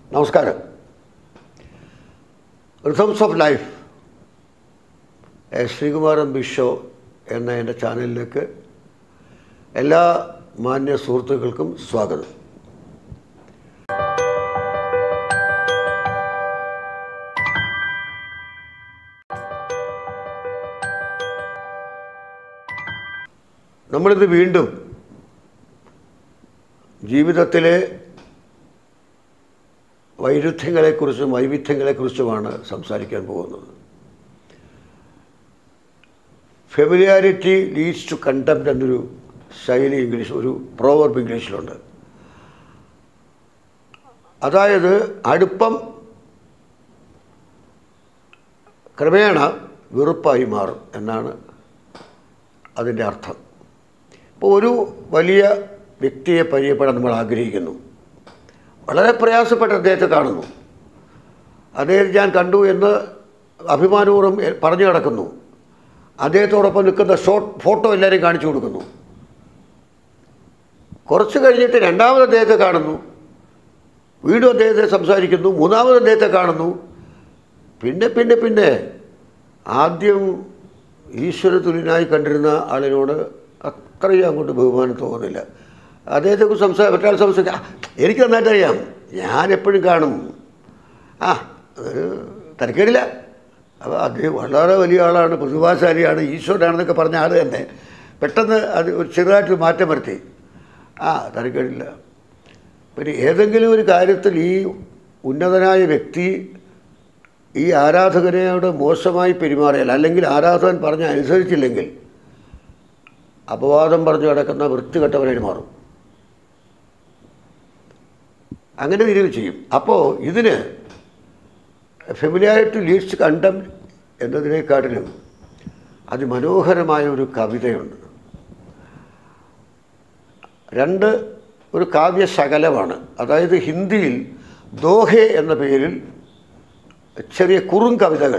നമസ്കാരം rhythms of life A Sreekumaran Bisho എന്ന എൻ്റെ ചാനലിലേക്ക് എല്ലാ മാന്യ സുഹൃത്തുക്കൾക്കും സ്വാഗതം നമ്മളിത് വീണ്ടും ജീവിതത്തിലെ വൈരുദ്ധ്യങ്ങളെക്കുറിച്ചും വൈവിധ്യങ്ങളെക്കുറിച്ചുമാണ് സംസാരിക്കാൻ പോകുന്നത് ഫെമിലിയാരിറ്റി ലീഡ്സ് ടു കണ്ടംപ്റ്റ് എന്നൊരു ശൈലി ഇംഗ്ലീഷ് ഒരു പ്രോവർബ് ഇംഗ്ലീഷിലുണ്ട് അതായത് അടുപ്പം ക്രമേണ വെറുപ്പായി മാറും എന്നാണ് അതിൻ്റെ അർത്ഥം ഇപ്പോൾ ഒരു വലിയ വ്യക്തിയെ പരിചയപ്പെടാൻ നമ്മൾ ആഗ്രഹിക്കുന്നു വളരെ പ്രയാസപ്പെട്ട അദ്ദേഹത്തെ കാണുന്നു അദ്ദേഹത്തെ ഞാൻ കണ്ടു എന്ന് അഭിമാനപൂർവ്വം എ- പറഞ്ഞു കിടക്കുന്നു അദ്ദേഹത്തോടൊപ്പം നിൽക്കുന്ന ഷോട്ട് ഫോട്ടോ എല്ലാവരെയും കാണിച്ചു കൊടുക്കുന്നു കുറച്ച് കഴിഞ്ഞിട്ട് രണ്ടാമത് അദ്ദേഹത്തെ കാണുന്നു വീണ്ടും അദ്ദേഹത്തെ സംസാരിക്കുന്നു മൂന്നാമത് അദ്ദേഹത്തെ കാണുന്നു പിന്നെ പിന്നെ പിന്നെ ആദ്യം ഈശ്വര തുല്യനായി കണ്ടിരുന്ന ആളിനോട് അത്രയും അങ്ങോട്ട് ബഹുമാനം തോന്നുന്നില്ല അദ്ദേഹത്തെക്കുറിച്ച് സംസാരം മറ്റാൾ സംസാരിക്കാം "ആ, എനിക്ക് നന്നായിട്ട് അറിയാം ഞാൻ എപ്പോഴും കാണും ആ അത് തരക്കേടില്ല അപ്പോൾ അദ്ദേഹം വളരെ വലിയ ആളാണ് പ്രതിഭാശാലിയാണ് ഈശ്വരനാണെന്നൊക്കെ പറഞ്ഞ ആൾ തന്നെ പെട്ടെന്ന് അത് ഒരു ചെറുതായിട്ട് മാറ്റം വരുത്തി ആ തരക്കേടില്ല പിന്നെ ഏതെങ്കിലും ഒരു കാര്യത്തിൽ ഈ ഉന്നതനായ വ്യക്തി ഈ ആരാധകനോട് മോശമായി പെരുമാറിയാൽ അല്ലെങ്കിൽ ആരാധകൻ പറഞ്ഞ് അനുസരിച്ചില്ലെങ്കിൽ അപവാദം പറഞ്ഞു കിടക്കുന്ന വൃത്തികെട്ടവനായി മാറും അങ്ങനെ തിരികെ ചെയ്യും അപ്പോൾ ഇതിന് ഫെമിലിയാരിറ്റി ലീഡ്സ് കണ്ടം എന്നതിനേക്കാട്ടിലും അതിമനോഹരമായ ഒരു കവിതയുണ്ട് രണ്ട് ഒരു കാവ്യശകലമാണ് അതായത് ഹിന്ദിയിൽ ദോഹെ എന്ന പേരിൽ ചെറിയ കുറും കവിതകൾ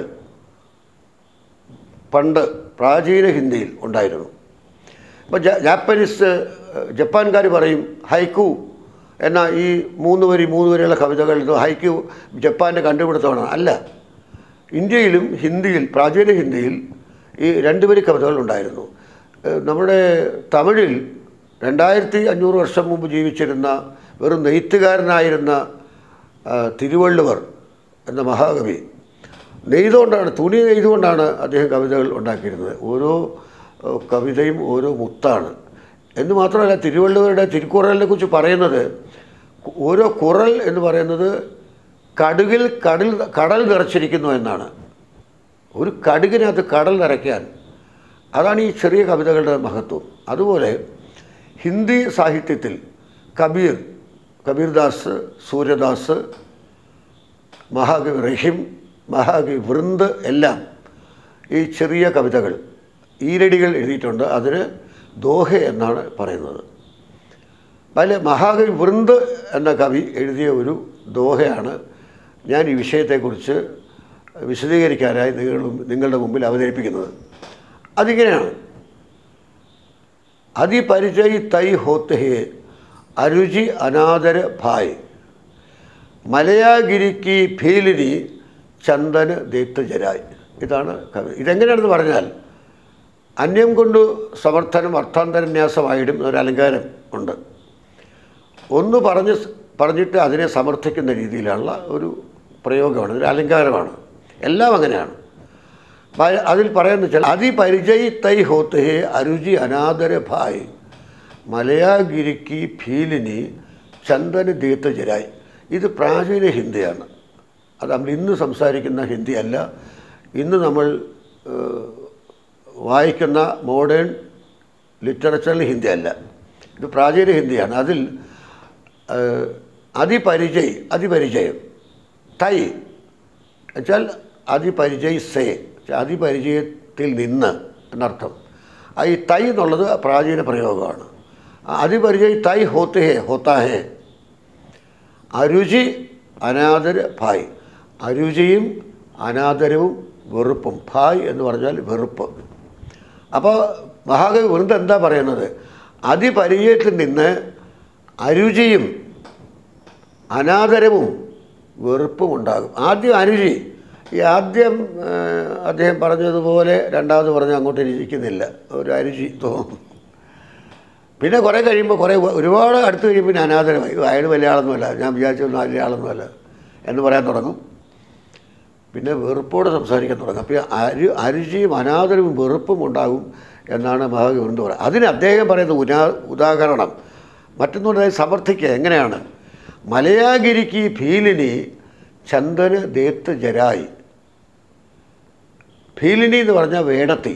പണ്ട് പ്രാചീന ഹിന്ദിയിൽ ഉണ്ടായിരുന്നു ഇപ്പോൾ ജ ജാപ്പനീസ് ജപ്പാൻകാർ പറയും ഹൈക്കു എന്ന ഈ മൂന്ന് വരി മൂന്ന് വരിയുള്ള കവിതകൾ ഇത് ഹൈക്കു ജപ്പാൻ്റെ കണ്ടുപിടുത്തമാണ് അല്ല ഇന്ത്യയിലും ഹിന്ദിയിൽ പ്രാചീന ഹിന്ദിയിൽ ഈ രണ്ട് വരി കവിതകൾ ഉണ്ടായിരുന്നു ഏഹ് നമ്മുടെ തമിഴിൽ രണ്ടായിരത്തി അഞ്ഞൂറ് വർഷം മുമ്പ് ജീവിച്ചിരുന്ന വെറും നെയ്ത്തുകാരനായിരുന്ന ആ, തിരുവള്ളുവർ എന്ന മഹാകവി നെയ്തുകൊണ്ടാണ് തുണി നെയ്തുകൊണ്ടാണ് അദ്ദേഹം കവിതകൾ ഉണ്ടാക്കിയിരുന്നത് ഓരോ ഏഹ്, കവിതയും ഓരോ മുത്താണ് എന്ന് മാത്രമല്ല തിരുവള്ളുവരുടെ തിരുക്കുറലിനെ കുറിച്ച് പറയുന്നത് ഓരോ കുറൽ എന്ന് പറയുന്നത് കടുകിൽ കടൽ കടൽ നിറച്ചിരിക്കുന്നു എന്നാണ് ഒരു കടുകിനകത്ത് കടൽ നിറയ്ക്കാൻ അതാണ് ഈ ചെറിയ കവിതകളുടെ മഹത്വം അതുപോലെ ഹിന്ദി സാഹിത്യത്തിൽ കബീർ കബീർദാസ് സൂര്യദാസ് മഹാകവി റഹിം മഹാകവി വൃന്ദ് എല്ലാം ഈ ചെറിയ കവിതകൾ ഈരടികൾ എഴുതിയിട്ടുണ്ട് അതിന് ദോഹ എന്നാണ് പറയുന്നത് അതിൽ മഹാകവി വൃന്ദ് എന്ന കവി എഴുതിയ ഒരു ദോഹയാണ് ഞാൻ ഈ വിഷയത്തെക്കുറിച്ച് വിശദീകരിക്കാനായി നിങ്ങൾ നിങ്ങളുടെ മുമ്പിൽ അവതരിപ്പിക്കുന്നത് അതിങ്ങനെയാണ് അതിപരിചയ് തൈ ഹോത്ത് ഹേ അരുചി അനാദര ഭായ് മലയാഗിരിക്ക് ഭീലിനി ചന്ദന ദീപ്ത ജരായ് ഇതാണ് കവി ഇതെങ്ങനെയാണെന്ന് പറഞ്ഞാൽ അന്യം കൊണ്ട് സമർത്ഥനം അർത്ഥാന്തരന്യാസമായിടും ഒരു അലങ്കാരം ഉണ്ട് ഒന്ന് പറഞ്ഞ് സ് പറഞ്ഞിട്ട് അതിനെ സമർത്ഥിക്കുന്ന രീതിയിലുള്ള ഒരു പ്രയോഗമാണ് ഒരു അലങ്കാരമാണ് എല്ലാം അങ്ങനെയാണ് പ- അതിൽ പറയുന്ന വെച്ചാൽ അതിപരിചയി തൈ ഹോത്ത് ഹേ അരുചി അനാദര ഭായ് മലയാഗിരിക്ക് ഭീലിനി ചന്ദന ദീപ്ത ജരായ് ഇത് പ്രാചീന ഹിന്ദിയാണ് അത് നമ്മൾ ഇന്ന് സംസാരിക്കുന്ന ഹിന്ദി അല്ല ഇന്ന് നമ്മൾ ഏഹ്, വായിക്കുന്ന മോഡേൺ ലിറ്ററേച്ചറിൽ ഹിന്ദി അല്ല ഇത് പ്രാചീന ഹിന്ദിയാണ് അതിൽ ഏഹ്, അതിപരിചയ് അതിപരിചയം തൈ എന്നുവെച്ചാൽ അതിപരിചയ് സേ അതിപരിചയത്തിൽ നിന്ന് എന്നർത്ഥം ആ ഈ തൈ എന്നുള്ളത് പ്രാചീന പ്രയോഗമാണ് ആ അതിപരിചയ് തൈ ഹോത്ത് ഹേ ഹോത്താ ഹേ അരുചി അനാദര ഭായ് അരുചിയും അനാദരവും വെറുപ്പും ഭായ് എന്ന് പറഞ്ഞാൽ വെറുപ്പ് അപ്പോൾ മഹാകവി വൃന്ദ എന്താ പറയുന്നത് അതിപരിചയത്തിൽ നിന്ന് അരുചിയും അനാദരവും വെറുപ്പും ഉണ്ടാകും ആദ്യം അനുജി ഈ ആദ്യം ആ, അദ്ദേഹം പറഞ്ഞതുപോലെ രണ്ടാമത് പറഞ്ഞ് അങ്ങോട്ട് ഇരിക്കുന്നില്ല ഒരു അരുചി തോന്നും പിന്നെ കുറേ കഴിയുമ്പോൾ കുറേ ഒരുപാട് അടുത്ത് കഴിയുമ്പോൾ പിന്നെ അനാഥരമായി "ഓ, അയാൾ വലിയ ആളൊന്നുമല്ല ഞാൻ വിചാരിച്ചൊന്നും വലിയ ആളൊന്നുമല്ല എന്ന് പറയാൻ തുടങ്ങും പിന്നെ വെറുപ്പോടെ സംസാരിക്കാൻ തുടങ്ങും അപ്പോൾ ഈ അരു അരുചിയും അനാദരവും വെറുപ്പും ഉണ്ടാകും എന്നാണ് മഹാകവി കൊണ്ട് പറയുന്നത് അതിന് അദ്ദേഹം പറയുന്ന ഉദാ ഉദാഹരണം മറ്റൊന്നുകൂടെ സമർത്ഥിക്കുക എങ്ങനെയാണ് മലയാഗിരിക്ക് ഭീലിനി ചന്ദന് ദേത്ത് ജരായി ഭീലിനി എന്ന് പറഞ്ഞാൽ വേടത്തി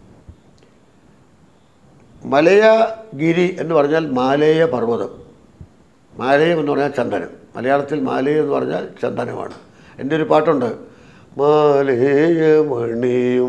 മലയഗിരി എന്ന് പറഞ്ഞാൽ മാലേയ പർവ്വതം മാലയം എന്ന് പറഞ്ഞാൽ ചന്ദനം മലയാളത്തിൽ മാലയം എന്ന് പറഞ്ഞാൽ ചന്ദനമാണ് എൻ്റെ ഒരു പാട്ടുണ്ട് മാലേയമണിയും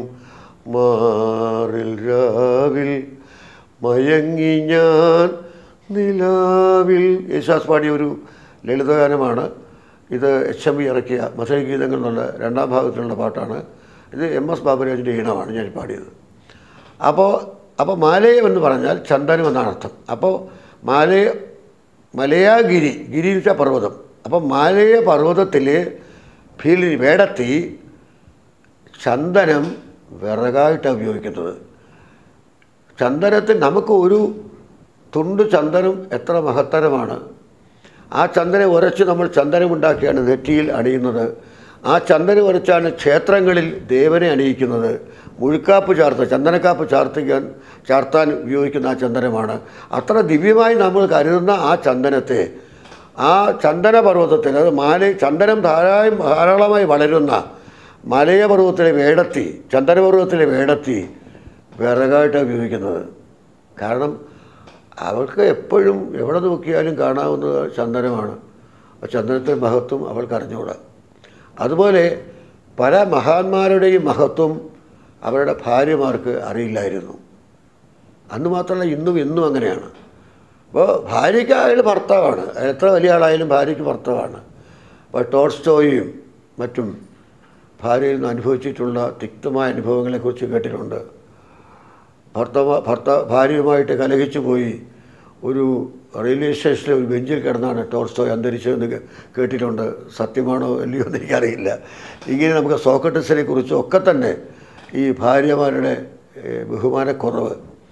മാറിൽ രാവിൽ മയങ്ങി ഞാൻ നിലാവിൽ യേശുദാസ് പാടിയ ഒരു ലളിതഗാനമാണ് ഇത് എച്ച് എം വി ഇറക്കിയ മധുര ഗീതങ്ങൾ എന്നുള്ള രണ്ടാം ഭാഗത്തിലുള്ള പാട്ടാണ് ഇത് എം എസ് ബാബുരാജിൻ്റെ ഈണമാണ് ഞാൻ പാടിയത് അപ്പോൾ അപ്പോൾ മാലയം എന്ന് പറഞ്ഞാൽ ചന്ദനം എന്നാണ് അർത്ഥം അപ്പോൾ മാലയ മലയാഗിരി ഗിരി എന്ന് വെച്ചാൽ പർവ്വതം അപ്പോൾ മാലയ പർവ്വതത്തിൽ ഭീലി വേടത്തി ചന്ദനം വിറകായിട്ടാണ് ഉപയോഗിക്കുന്നത് ചന്ദനത്തിൽ നമുക്ക് ഒരു തുണ്ട് ചന്ദനം എത്ര മഹത്തരമാണ് ആ ചന്ദനം ഉരച്ച് നമ്മൾ ചന്ദനമുണ്ടാക്കിയാണ് നെറ്റിയിൽ അണിയുന്നത് ആ ചന്ദനം ഉരച്ചാണ് ക്ഷേത്രങ്ങളിൽ ദേവനെ അണിയിക്കുന്നത് മുഴുക്കാപ്പ് ചാർത്ത് ചന്ദനക്കാപ്പ് ചാർത്തിക്കാൻ ചാർത്താൻ ഉപയോഗിക്കുന്ന ആ ചന്ദനമാണ് അത്ര ദിവ്യമായി നമ്മൾ കരുതുന്ന ആ ചന്ദനത്തെ ആ ചന്ദന പർവ്വതത്തിൽ അത് മാല ചന്ദനം ധാരാളം ധാരാളമായി വളരുന്ന മലയപർവ്വതത്തിലെ വേടത്തി ചന്ദനപർവ്വതത്തിലെ വേടത്തി വിറകായിട്ടാണ് ഉപയോഗിക്കുന്നത് കാരണം അവൾക്ക് എപ്പോഴും എവിടെ നോക്കിയാലും കാണാവുന്നത് ചന്ദനമാണ് ആ ചന്ദനത്തിൻ്റെ മഹത്വം അവൾക്ക് അറിഞ്ഞുകൂടാ അതുപോലെ പല മഹാന്മാരുടെയും മഹത്വം അവരുടെ ഭാര്യമാർക്ക് അറിയില്ലായിരുന്നു അന്ന് മാത്രമല്ല ഇന്നും ഇന്നും അങ്ങനെയാണ് അപ്പോൾ ഭാര്യയ്ക്ക് അയാൾ ഭർത്താവാണ് അയാൾ എത്ര വലിയ ആളായാലും ഭാര്യയ്ക്ക് ഭർത്താവാണ് അപ്പോൾ ടോൾസ്റ്റോയും മറ്റും ഭാര്യയിൽ നിന്ന് അനുഭവിച്ചിട്ടുള്ള തിക്തമായ അനുഭവങ്ങളെക്കുറിച്ച് കേട്ടിട്ടുണ്ട് ഭർത്താവ് ഭർത്ത ഭാര്യയുമായിട്ട് കലഹിച്ചു പോയി ഒരു റെയിൽവേ സ്റ്റേഷനിലെ ഒരു ബെഞ്ചിൽ കിടന്നാണ് ടോൾസ്റ്റോയ് അന്തരിച്ചതെന്ന് കേ- കേട്ടിട്ടുണ്ട് സത്യമാണോ അല്ലയോ എന്ന് എനിക്കറിയില്ല ഇങ്ങനെ നമുക്ക് സോക്രട്ടീസിനെ കുറിച്ചും ഒക്കെ തന്നെ ഈ ഭാര്യമാരുടെ ഏഹ്, ബഹുമാനക്കുറവ്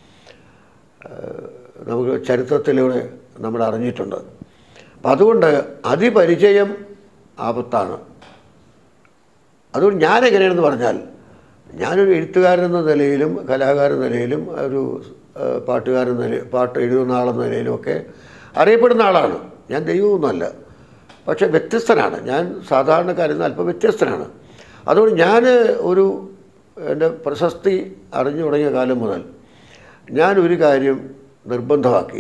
ഏഹ്, നമുക്ക് ചരിത്രത്തിലൂടെ നമ്മൾ അറിഞ്ഞിട്ടുണ്ട് അപ്പം അതുകൊണ്ട് അതിപരിചയം ആപത്താണ് അതുകൊണ്ട് ഞാൻ എങ്ങനെയാണെന്ന് പറഞ്ഞാൽ ഞാനൊരു എഴുത്തുകാരൻ എന്ന നിലയിലും കലാകാരൻ എന്ന നിലയിലും ഒരു ആ, പാട്ടുകാരൻ എന്ന നിലയിൽ പാട്ട് എഴുതുന്ന ആളെന്ന നിലയിലും ഒക്കെ അറിയപ്പെടുന്ന ആളാണ് ഞാൻ ദൈവമൊന്നുമല്ല പക്ഷേ വ്യത്യസ്തനാണ് ഞാൻ സാധാരണക്കാരിൽ നിന്ന് അല്പം വ്യത്യസ്തനാണ് അതുകൊണ്ട് ഞാൻ ഒരു എൻ്റെ പ്രശസ്തി അറിഞ്ഞു തുടങ്ങിയ കാലം മുതൽ ഞാൻ ഒരു കാര്യം നിർബന്ധമാക്കി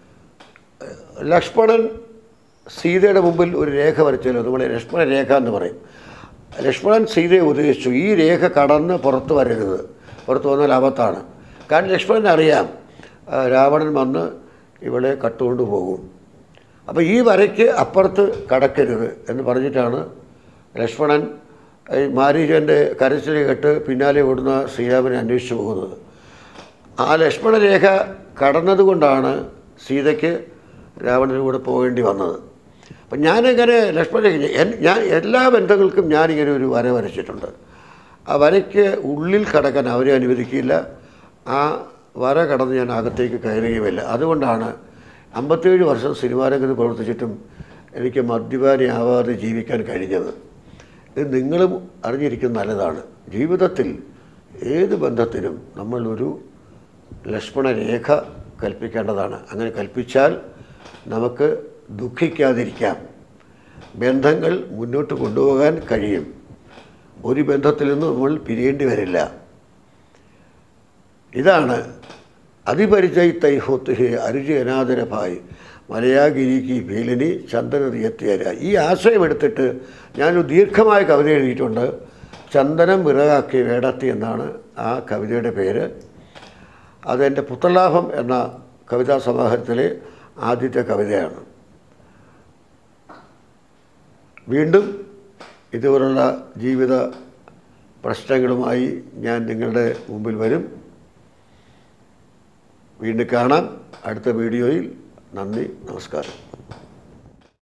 ലക്ഷ്മണൻ സീതയുടെ മുമ്പിൽ ഒരു രേഖ വരച്ചല്ലോ നമ്മൾ ലക്ഷ്മണ രേഖ എന്ന് പറയും ലക്ഷ്മണൻ സീതയെ ഉപദേശിച്ചു ഈ രേഖ കടന്ന് പുറത്ത് വരരുത് പുറത്ത് വന്നാൽ ആപത്താണ് കാരണം ലക്ഷ്മണൻ അറിയാം ആ, രാവണൻ വന്ന് ഇവളെ കട്ടുകൊണ്ട് പോകും അപ്പോൾ ഈ വരയ്ക്ക് അപ്പുറത്ത് കടക്കരുത് എന്ന് പറഞ്ഞിട്ടാണ് ലക്ഷ്മണൻ ഈ മാരീചൻ്റെ കരച്ചിൽ കേട്ട് പിന്നാലെ ഓടുന്ന ശ്രീരാമനെ അന്വേഷിച്ചു പോകുന്നത് ആ ലക്ഷ്മണരേഖ കടന്നതുകൊണ്ടാണ് സീതയ്ക്ക് രാവണന് കൂടെ പോകേണ്ടി വന്നത് അപ്പം ഞാനിങ്ങനെ ലക്ഷ്മണരേഖ എൻ- ഞാൻ എല്ലാ ബന്ധങ്ങൾക്കും ഞാനിങ്ങനെ ഒരു വര വരച്ചിട്ടുണ്ട് ആ വരയ്ക്ക് ഉള്ളിൽ കടക്കാൻ അവരെ അനുവദിക്കില്ല ആ വര കടന്ന് ഞാൻ അകത്തേക്ക് കയറുകയുമില്ല അതുകൊണ്ടാണ് അമ്പത്തേഴ് വർഷം സിനിമാ രംഗത്ത് പ്രവർത്തിച്ചിട്ടും എനിക്ക് മദ്യപാനിയാവാതെ ജീവിക്കാൻ കഴിഞ്ഞത് ഇത് നിങ്ങളും അറിഞ്ഞിരിക്കുന്നത് നല്ലതാണ് ജീവിതത്തിൽ ഏത് ബന്ധത്തിനും നമ്മൾ ഒരു ലക്ഷ്മണരേഖ കൽപ്പിക്കേണ്ടതാണ് അങ്ങനെ കൽപ്പിച്ചാൽ നമുക്ക് ദുഃഖിക്കാതിരിക്കാം ബന്ധങ്ങൾ മുന്നോട്ട് കൊണ്ടുപോകാൻ കഴിയും ഒരു ബന്ധത്തിൽ നിന്ന് നമ്മൾ പിരിയേണ്ടി വരില്ല ഇതാണ് അതിപരിചയ തൈഹോത്ത് ഹേ അരുചി അനാദരഭായി മലയാഗിരിക്ക് ഭീലനി ചന്ദനറിയത്തിയര ഈ ആശയം എടുത്തിട്ട് ഞാനൊരു ദീർഘമായ കവിത എഴുതിയിട്ടുണ്ട് ചന്ദനം വിറകാക്കി വേടത്തി എന്നാണ് ആ കവിതയുടെ പേര് അതെൻ്റെ പുത്രലാഭം എന്ന കവിതാ സമാഹാരത്തിലെ ആദ്യത്തെ കവിതയാണ് വീണ്ടും ഇതുപോലുള്ള ജീവിത പ്രശ്നങ്ങളുമായി ഞാൻ നിങ്ങളുടെ മുമ്പിൽ വരും വീണ്ടും കാണാം അടുത്ത വീഡിയോയിൽ നന്ദി നമസ്കാരം